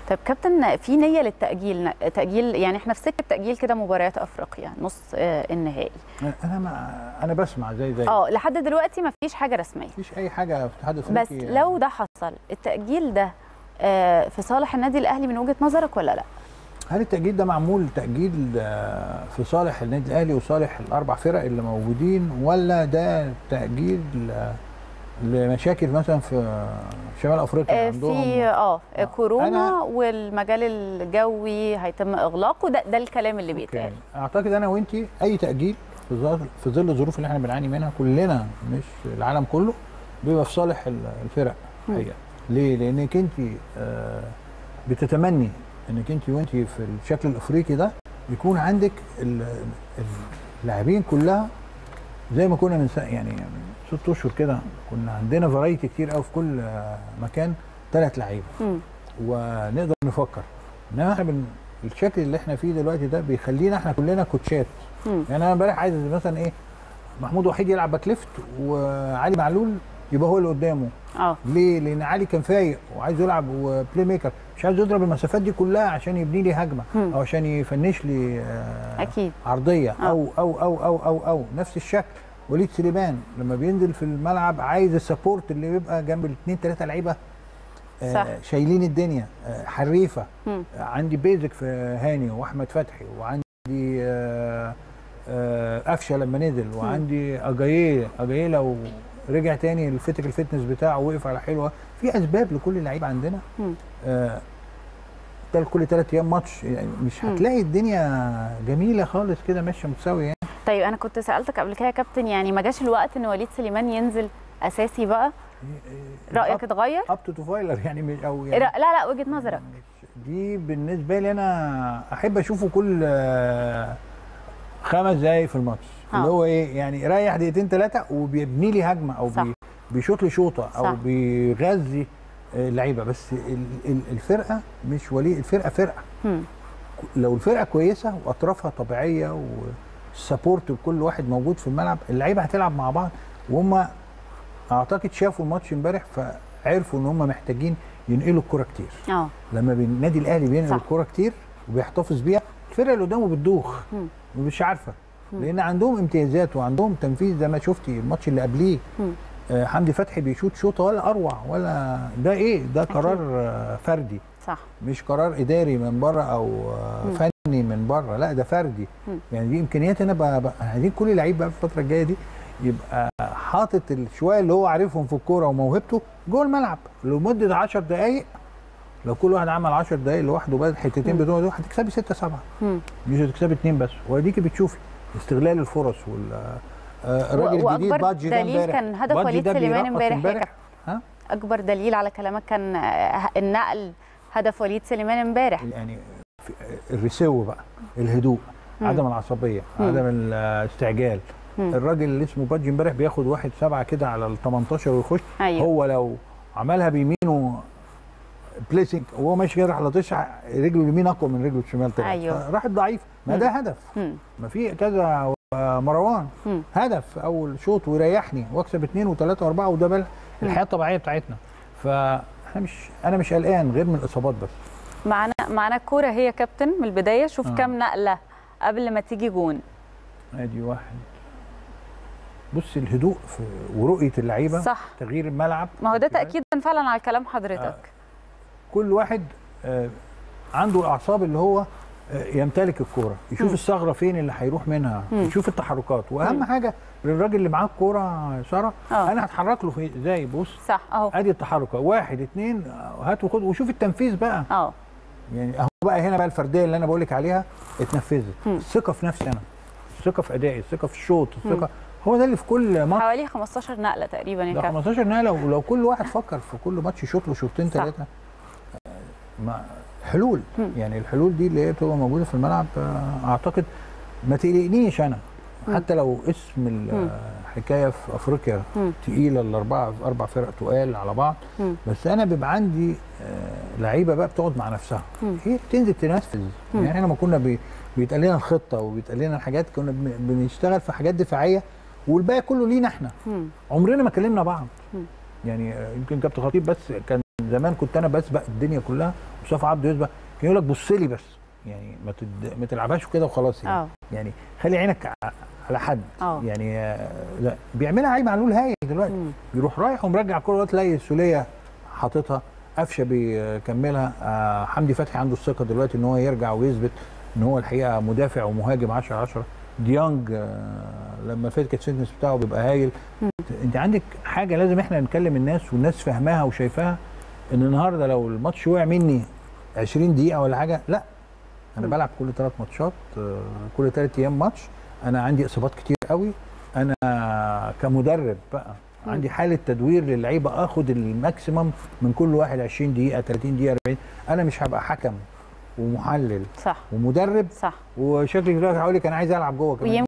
طيب كابتن في نيه للتاجيل تاجيل يعني احنا في سكه تاجيل كده مباريات افريقيا نص آه، النهائي انا ما انا بسمع زي زي اه لحد دلوقتي ما فيش حاجه رسميه مفيش اي حاجه في الاتحاد بس الافريقي لو ده حصل التاجيل ده آه، في صالح النادي الاهلي من وجهه نظرك ولا لا هل التأجيل ده معمول تأجيل آه، في صالح النادي الأهلي وصالح الأربع فرق اللي موجودين ولا ده تأجيل آه، لمشاكل مثلا في شمال أفريقيا آه، عندهم في اه آه، كورونا أنا- والمجال الجوي هيتم اغلاقه ده, ده الكلام اللي بيتقال أوكي. أعتقد أنا وأنتي أي تأجيل في ظل في ظل الظروف اللي احنا بنعاني منها كلنا مش العالم كله بيبقى في صالح ال- الفرق الحقيقة ليه؟ لأنك أنت آه، بتتمني انك انت وانت في الشكل الافريقي ده يكون عندك ال- ال- اللاعبين كلها زي ما كنا من سنة يعني من ست اشهر كده كنا عندنا فرايتي كتير قوي في كل آه، مكان ثلاث لعيبه مم. ونقدر نفكر انما احنا بن الشكل اللي احنا فيه دلوقتي ده بيخلينا احنا كلنا كوتشات مم. يعني انا امبارح عايز مثلا ايه محمود وحيد يلعب باك ليفت وعلي معلول يبقى هو اللي قدامه اه ليه؟ لان علي كان فايق وعايز يلعب وبلاي ميكر مش عايز يضرب المسافات دي كلها عشان يبني لي هجمه مم. او عشان يفنش لي آه، اكيد عرضيه آه. او او او او او او نفس الشكل وليد سليمان لما بينزل في الملعب عايز السبورت اللي بيبقى جنب الاثنين ثلاثه لعيبه آه، صح. شايلين الدنيا آه، حريفه مم. آه، عندي بيزك في هاني واحمد فتحي وعندي آه، آه، قفشه لما نزل وعندي اجاييه اجاييه لو رجع تاني الفتك الفتنس بتاعه وقف على حلوه في اسباب لكل لعيب عندنا مم. آه، تل- كل ثلاث ايام ماتش يعني مش مم. هتلاقي الدنيا جميله خالص كده ماشيه متساويه يعني طيب انا كنت سالتك قبل كده يا كابتن يعني ما جاش الوقت ان وليد سليمان ينزل اساسي بقى رايك اتغير اب تو فايلر يعني مش او لا يعني لا وجهه نظرك دي بالنسبه لي انا احب اشوفه كل آه، خمس دقايق في الماتش آه. اللي هو ايه يعني يريح دقيقتين ثلاثه وبيبني لي هجمه او صح. بي بيشوط لي شوطه او صح. بيغذي آه، لعيبه بس ال- ال- الفرقه مش ولي الفرقه فرقه مم. لو الفرقه كويسه واطرافها طبيعيه والسبورت وكل واحد موجود في الملعب اللعيبه هتلعب مع بعض وهم اعتقد شافوا الماتش امبارح فعرفوا ان هم محتاجين ينقلوا الكره كتير اه لما بي- النادي الاهلي بينقل صح. الكره كتير وبيحتفظ بيها الفرقه اللي قدامه بتدوخ مم. ومش عارفه لان عندهم امتيازات وعندهم تنفيذ زي ما شفتي الماتش اللي قبليه مم. آه حمدي فتحي بيشوط شوطه ولا اروع ولا ده ايه ده قرار آه فردي صح مش قرار اداري من بره او آه، مم. فني من بره لا ده فردي مم. يعني دي امكانيات انا بقى بقى- عايزين كل لعيب بقى في الفتره الجايه دي يبقى حاطط الشويه اللي هو عارفهم في الكوره وموهبته جوه الملعب لمده 10 دقائق لو كل واحد عمل 10 دقائق لوحده بقى الحتتين مم. بتوعه دول هتكسبي 6 7 مم. مش هتكسبي اثنين بس واديكي بتشوفي استغلال الفرص وال آه، الراجل و- الجديد واكبر بادجي ده دليل امبارح كان هدف بادجي وليد ده سليمان بيرقص امبارح يا امبارح كابتن. ها اكبر دليل على كلامك كان آه، النقل هدف وليد سليمان امبارح يعني في- الرسو بقى الهدوء مم. عدم العصبيه مم. عدم الاستعجال مم. الراجل اللي اسمه بادجي امبارح بياخد واحد سبعه كده على ال 18 ويخش ايوه هو لو عملها بيمينه بليسنج وهو ماشي كده راح لطشها رجله اليمين اقوى من رجله الشمال طلعت أيوه. راحت ضعيف ما مم. ده هدف مم. ما في كذا آه، مروان مم. هدف اول شوط ويريحني واكسب اثنين وثلاثه واربعه وده بل الحياه الطبيعيه بتاعتنا فاحنا مش انا مش قلقان غير من الاصابات بس معانا معانا الكوره هي كابتن من البدايه شوف آه. كام نقله قبل ما تيجي جون ادي واحد بص الهدوء في ورؤيه اللعيبه صح تغيير الملعب ما هو ده تاكيدا فعلا على كلام حضرتك كل واحد آه، عنده الاعصاب اللي هو آه، يمتلك الكوره يشوف مم. الثغره فين اللي هيروح منها مم. يشوف التحركات واهم مم. حاجه للراجل اللي معاه الكوره يا ساره آه. انا هتحرك له في ازاي بص صح اهو ادي التحرك واحد اتنين آه، هات وخد وشوف التنفيذ بقى اه يعني اهو بقى هنا بقى الفرديه اللي انا بقول لك عليها اتنفذت مم. الثقه في نفسي انا الثقه في ادائي الثقه في الشوط مم. الثقه هو ده اللي في كل ماتش حوالي 15 نقله تقريبا يا ده كابتن 15 نقله لو لو كل واحد فكر في كل ماتش يشوط له شوطين صح. ثلاثه ما حلول مم. يعني الحلول دي اللي هي بتبقى موجوده في الملعب آه، اعتقد ما تقلقنيش انا مم. حتى لو اسم مم. الحكايه في افريقيا مم. تقيله الاربعه اربع فرق تقال على بعض مم. بس انا بيبقى عندي آه، لعيبه بقى بتقعد مع نفسها مم. هي بتنزل تنفذ مم. يعني احنا لما كنا بي بيتقال لنا الخطه وبيتقال لنا الحاجات كنا بن- بنشتغل في حاجات دفاعيه والباقي كله لينا احنا مم. عمرنا ما كلمنا بعض مم. يعني آه، يمكن كابتن خطيب بس كان زمان كنت انا بسبق الدنيا كلها مصطفى عبده يسبق كان يقول لك بص لي بس يعني ما تد... ما تلعبهاش كده وخلاص يعني اه يعني خلي عينك ع- على حد اه. يعني آه، لا بيعملها علي معلول هايل دلوقتي مم. بيروح رايح ومرجع الكوره تلاقي السوليه حاططها قفشه بيكملها آه حمدي فتحي عنده الثقه دلوقتي ان هو يرجع ويثبت ان هو الحقيقه مدافع ومهاجم 10 10 ديانج آه لما الفيزيكال فيتنس بتاعه بيبقى هايل انت عندك حاجه لازم احنا نكلم الناس والناس فاهماها وشايفاها ان النهارده لو الماتش وقع مني 20 دقيقه ولا حاجه لا انا مم. بلعب كل ثلاث ماتشات آه، كل ثلاث ايام ماتش انا عندي اصابات كتير قوي انا كمدرب بقى مم. عندي حاله تدوير للعيبه اخد الماكسيمم من كل واحد 20 دقيقه 30 دقيقه 40 انا مش هبقى حكم ومحلل صح ومدرب صح وشكلي دلوقتي هقول لك انا عايز العب جوه كمان ويمكن